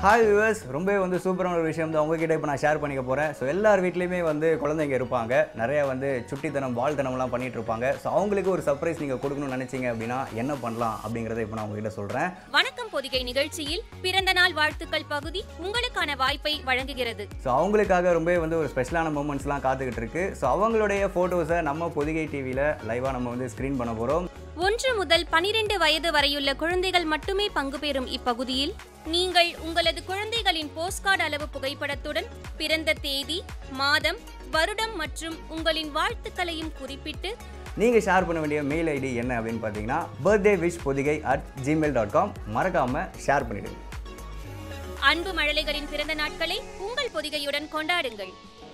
hi viewers ரொம்பவே வந்து சூப்பரான ஒரு விஷயம் தான் உங்ககிட்ட இப்போ நான் ஷேர் பண்ணிக்க போகிறேன் ஸோ எல்லார் வீட்லேயுமே வந்து குழந்தைங்க இருப்பாங்க நிறைய வந்து சுட்டித்தனம் வாழ்த்தனம்லாம் பண்ணிட்டு இருப்பாங்க ஸோ அவங்களுக்கு ஒரு சர்ப்ரைஸ் நீங்கள் கொடுக்கணும்னு நினச்சிங்க அப்படின்னா என்ன பண்ணலாம் அப்படிங்கிறத இப்போ நான் உங்ககிட்ட சொல்கிறேன் வணக்கம் பொதிகை நிகழ்ச்சியில் பிறந்த நாள் வாழ்த்துக்கள் பகுதி உங்களுக்கான வாய்ப்பை வழங்குகிறது ஸோ அவங்களுக்காக ரொம்பவே வந்து ஒரு ஸ்பெஷலான மூமெண்ட்ஸ்லாம் காத்துக்கிட்டு இருக்கு ஸோ அவங்களுடைய ஃபோட்டோஸை நம்ம பொதிகை டிவியில் லைவாக நம்ம வந்து ஸ்க்ரீன் பண்ண போகிறோம் ஒன்று முதல் பனிரெண்டு வயது வரையுள்ள குழந்தைகள் மட்டுமே பங்கு பெறும் இப்பகுதியில் நீங்கள் உங்களது குழந்தைகளின் போஸ்ட்கார்டு அளவு புகைப்படத்துடன் பிறந்த தேதி மாதம் வருடம் மற்றும் உங்களின் வாழ்த்துக்களையும் குறிப்பிட்டு நீங்கள் ஷேர் பண்ண வேண்டிய மெயில் ஐடி என்ன அப்படின்னு பார்த்தீங்கன்னா birthday wish Pothigai at gmail dot com மறக்காமல் ஷேர் பண்ணிவிடுங்க அன்பு மழலைகளின் பிறந்த நாட்களை உங்கள் பொதிகையுடன் கொண்டாடுங்கள்